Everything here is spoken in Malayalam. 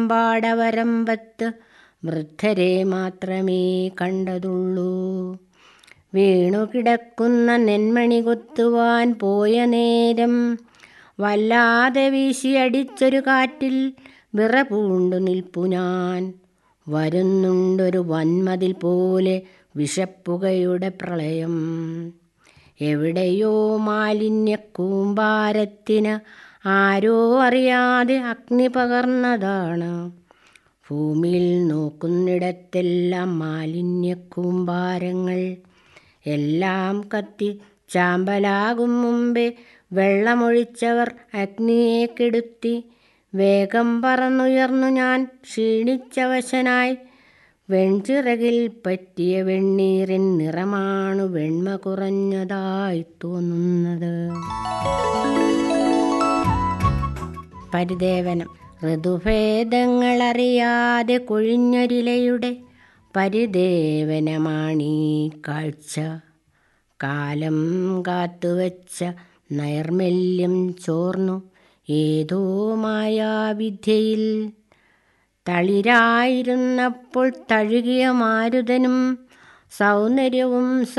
പാടവരമ്പത്ത് വൃദ്ധരെ മാത്രമേ കണ്ടതുള്ളൂ വീണുകിടക്കുന്ന നെന്മണി കൊത്തുവാൻ പോയ നേരം വല്ലാതെ വീശിയടിച്ചൊരു കാറ്റിൽ വിറപൂണ്ടു നിൽപ്പു ഞാൻ വരുന്നുണ്ടൊരു വന്മതിൽ പോലെ വിഷപ്പുകയുടെ പ്രളയം എവിടെയോ മാലിന്യക്കൂമ്പാരത്തിന് ആരോ അറിയാതെ അഗ്നി പകർന്നതാണ് ഭൂമിയിൽ നോക്കുന്നിടത്തെല്ലാം മാലിന്യക്കൂമ്പാരങ്ങൾ എല്ലാം കത്തി ചാമ്പലാകും മുമ്പേ വെള്ളമൊഴിച്ചവർ അഗ്നിയെ കെടുത്തി വേഗം പറന്നുയർന്നു ഞാൻ ക്ഷീണിച്ചവശനായി വെൺചിറകിൽ പറ്റിയ വെണ്ണീറിൻ നിറമാണു വെണ്മ കുറഞ്ഞതായി തോന്നുന്നത് പരിദേവനം ഋതുഭേദങ്ങളറിയാതെ കൊഴിഞ്ഞൊരിലയുടെ പരിദേവനമാണീ കാഴ്ച കാലം കാത്തുവച്ച നൈർമല്യം ചോർന്നു ഏതോ മായാവിദ്യയിൽ തളിരായിരുന്നപ്പോൾ തഴുകിയ മാരുതനും സൗന്ദര്യവും